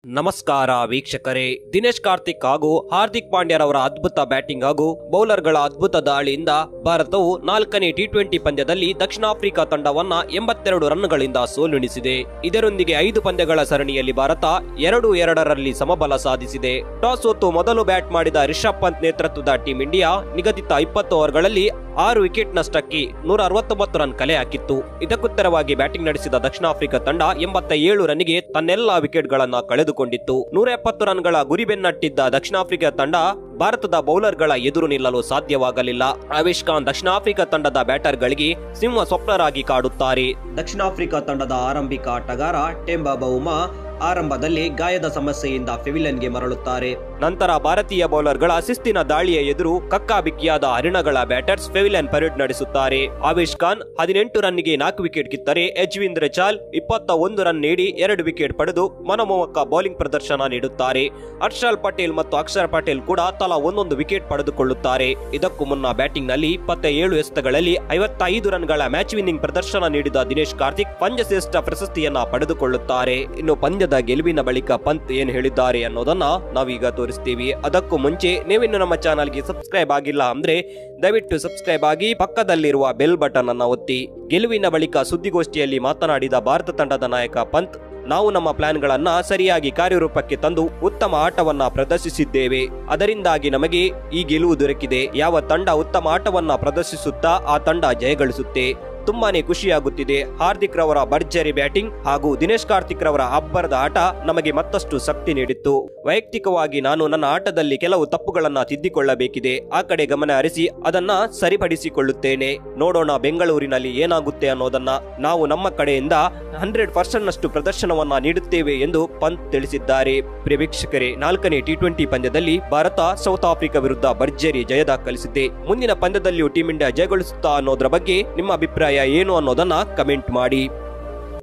ನಮಸ್ಕಾರ ವೀಕ್ಷಕರೇ ದಿನೇಶ್ ಕಾರ್ತಿಕ್ ಹಾಗೂ ಹಾರ್ದಿಕ್ ಪಾಂಡ್ಯರವರ ಅದ್ಭುತ ಬ್ಯಾಟಿಂಗ್ ಹಾಗೂ ಬೌಲರ್ಗಳ ಅದ್ಭುತ ದಾಳಿಯಿಂದ ಭಾರತವು ನಾಲ್ಕನೇ ಟಿ ಟ್ವೆಂಟಿ ಪಂದ್ಯದಲ್ಲಿ ದಕ್ಷಿಣ ಆಫ್ರಿಕಾ ತಂಡವನ್ನ ಎಂಬತ್ತೆರಡು ರನ್ಗಳಿಂದ ಸೋಲುಣಿಸಿದೆ ಇದರೊಂದಿಗೆ ಐದು ಪಂದ್ಯಗಳ ಸರಣಿಯಲ್ಲಿ ಭಾರತ ಎರಡು ಎರಡರಲ್ಲಿ ಸಮಬಲ ಸಾಧಿಸಿದೆ ಟಾಸ್ ಸೋತು ಮೊದಲು ಬ್ಯಾಟ್ ಮಾಡಿದ ರಿಷಬ್ ಪಂತ್ ನೇತೃತ್ವದ ಟೀಂ ಇಂಡಿಯಾ ನಿಗದಿತ ಇಪ್ಪತ್ತು ಓವರ್ಗಳಲ್ಲಿ ಆರು ವಿಕೆಟ್ ನಷ್ಟಕ್ಕೆ ನೂರ ಅರವತ್ತೊಂಬತ್ತು ರನ್ ಕಲೆ ಹಾಕಿತ್ತು ಇದಕ್ಕುತ್ತರವಾಗಿ ಬ್ಯಾಟಿಂಗ್ ನಡೆಸಿದ ದಕ್ಷಿಣ ಆಫ್ರಿಕಾ ತಂಡ ಎಂಬತ್ತ ಏಳು ರನ್ಗೆ ತನ್ನೆಲ್ಲಾ ವಿಕೆಟ್ಗಳನ್ನ ಕಳೆದುಕೊಂಡಿತ್ತು ನೂರ ಎಪ್ಪತ್ತು ರನ್ಗಳ ಗುರಿ ಬೆನ್ನಟ್ಟಿದ್ದ ದಕ್ಷಿಣ ಆಫ್ರಿಕಾ ತಂಡ ಭಾರತದ ಬೌಲರ್ಗಳ ಎದುರು ನಿಲ್ಲಲು ಸಾಧ್ಯವಾಗಲಿಲ್ಲ ಆವೇಶ್ ಖಾನ್ ದಕ್ಷಿಣ ಆಫ್ರಿಕಾ ತಂಡದ ಬ್ಯಾಟರ್ಗಳಿಗೆ ಸಿಂಹ ಸ್ವಪ್ನರಾಗಿ ಕಾಡುತ್ತಾರೆ ದಕ್ಷಿಣ ಆಫ್ರಿಕಾ ತಂಡದ ಆರಂಭಿಕ ಆಟಗಾರ ಟೆಂಬಾ ಬೌಮಾ ಆರಂಭದಲ್ಲಿ ಗಾಯದ ಸಮಸ್ಯೆಯಿಂದ ಫೆವಿಲನ್ಗೆ ಮರಳುತ್ತಾರೆ ನಂತರ ಭಾರತೀಯ ಬೌಲರ್ಗಳ ಶಿಸ್ತಿನ ದಾಳಿಯ ಎದುರು ಕಕ್ಕಾಬಿಕ್ಕಿಯಾದ ಹರಿಣಗಳ ಬ್ಯಾಟರ್ಸ್ ಫೆವಿಲನ್ ಪರೇಡ್ ನಡೆಸುತ್ತಾರೆ ಆವೇಶ್ ಖಾನ್ ಹದಿನೆಂಟು ರನ್ಗೆ ನಾಲ್ಕು ವಿಕೆಟ್ ಕಿತ್ತರೆ ಯಜ್ವೀಂದ್ರ ಚಾಲ್ ಇಪ್ಪತ್ತ ಒಂದು ರನ್ ನೀಡಿ ಎರಡು ವಿಕೆಟ್ ಪಡೆದು ಮನಮೋಹಕ ಬೌಲಿಂಗ್ ಪ್ರದರ್ಶನ ನೀಡುತ್ತಾರೆ ಹರ್ಷಲ್ ಪಟೇಲ್ ಮತ್ತು ಅಕ್ಷರ್ ಪಟೇಲ್ ಕೂಡ ತಲಾ ಒಂದೊಂದು ವಿಕೆಟ್ ಪಡೆದುಕೊಳ್ಳುತ್ತಾರೆ ಇದಕ್ಕೂ ಮುನ್ನ ಬ್ಯಾಟಿಂಗ್ ನಲ್ಲಿ ಇಪ್ಪತ್ತ ಏಳು ಎಸೆತಗಳಲ್ಲಿ ಐವತ್ತೈದು ರನ್ಗಳ ಮ್ಯಾಚ್ ವಿನ್ನಿಂಗ್ ಪ್ರದರ್ಶನ ನೀಡಿದ ದಿನೇಶ್ ಕಾರ್ತಿಕ್ ಪಂದ್ಯಶ್ರೇಷ್ಠ ಪ್ರಶಸ್ತಿಯನ್ನ ಪಡೆದುಕೊಳ್ಳುತ್ತಾರೆ ಇನ್ನು ಪಂದ್ಯದ ಗೆಲುವಿನ ಬಳಿಕ ಪಂತ್ ಏನ್ ಹೇಳಿದ್ದಾರೆ ಅನ್ನೋದನ್ನ ನಾವೀಗ ತೋರಿಸ್ತೀವಿ ಅದಕ್ಕೂ ಮುಂಚೆ ನೀವಿನ್ನು ನಮ್ಮ ಚಾನಲ್ಗೆ ಸಬ್ಸ್ಕ್ರೈಬ್ ಆಗಿಲ್ಲ ಅಂದ್ರೆ ದಯವಿಟ್ಟು ಸಬ್ಸ್ಕ್ರೈಬ್ ಆಗಿ ಪಕ್ಕದಲ್ಲಿರುವ ಬೆಲ್ ಬಟನ್ ಅನ್ನ ಒತ್ತಿ ಗೆಲುವಿನ ಬಳಿಕ ಸುದ್ದಿಗೋಷ್ಠಿಯಲ್ಲಿ ಮಾತನಾಡಿದ ಭಾರತ ತಂಡದ ನಾಯಕ ಪಂತ್ ನಾವು ನಮ್ಮ ಪ್ಲಾನ್ಗಳನ್ನ ಸರಿಯಾಗಿ ಕಾರ್ಯರೂಪಕ್ಕೆ ತಂದು ಉತ್ತಮ ಆಟವನ್ನ ಪ್ರದರ್ಶಿಸಿದ್ದೇವೆ ಅದರಿಂದಾಗಿ ನಮಗೆ ಈ ಗೆಲುವು ದೊರಕಿದೆ ಯಾವ ತಂಡ ಉತ್ತಮ ಆಟವನ್ನ ಪ್ರದರ್ಶಿಸುತ್ತಾ ಆ ತಂಡ ಜಯಗಳಿಸುತ್ತೆ ತುಂಬಾನೇ ಖುಷಿಯಾಗುತ್ತಿದೆ ಹಾರ್ದಿಕ್ ರವರ ಭರ್ಜರಿ ಬ್ಯಾಟಿಂಗ್ ಹಾಗೂ ದಿನೇಶ್ ಕಾರ್ತಿಕ್ ರವರ ಅಬ್ಬರದ ಆಟ ನಮಗೆ ಮತ್ತಷ್ಟು ಶಕ್ತಿ ನೀಡಿತ್ತು ವೈಯಕ್ತಿಕವಾಗಿ ನಾನು ನನ್ನ ಆಟದಲ್ಲಿ ಕೆಲವು ತಪ್ಪುಗಳನ್ನ ತಿದ್ದಿಕೊಳ್ಳಬೇಕಿದೆ ಆ ಕಡೆ ಗಮನ ಹರಿಸಿ ಅದನ್ನ ಸರಿಪಡಿಸಿಕೊಳ್ಳುತ್ತೇನೆ ನೋಡೋಣ ಬೆಂಗಳೂರಿನಲ್ಲಿ ಏನಾಗುತ್ತೆ ಅನ್ನೋದನ್ನ ನಾವು ನಮ್ಮ ಕಡೆಯಿಂದ ಹಂಡ್ರೆಡ್ ಪರ್ಸೆಂಟ್ ನಷ್ಟು ಪ್ರದರ್ಶನವನ್ನ ನೀಡುತ್ತೇವೆ ಎಂದು ಪಂತ್ ತಿಳಿಸಿದ್ದಾರೆ ಪ್ರಿಯ ವೀಕ್ಷಕರೇ ನಾಲ್ಕನೇ ಟಿ ಟ್ವೆಂಟಿ ಪಂದ್ಯದಲ್ಲಿ ಭಾರತ ಸೌತ್ ಆಫ್ರಿಕಾ ವಿರುದ್ಧ ಭರ್ಜರಿ ಜಯ ದಾಖಲಿಸಿದೆ ಮುಂದಿನ ಪಂದ್ಯದಲ್ಲಿಯೂ ಟೀಂ ಇಂಡಿಯಾ ಜಯಗಳಿಸುತ್ತಾ ಅನ್ನೋದ್ರ ಬಗ್ಗೆ ನಿಮ್ಮ ಅಭಿಪ್ರಾಯ ಏನು ಅನ್ನೋದನ್ನ ಕಮೆಂಟ್ ಮಾಡಿ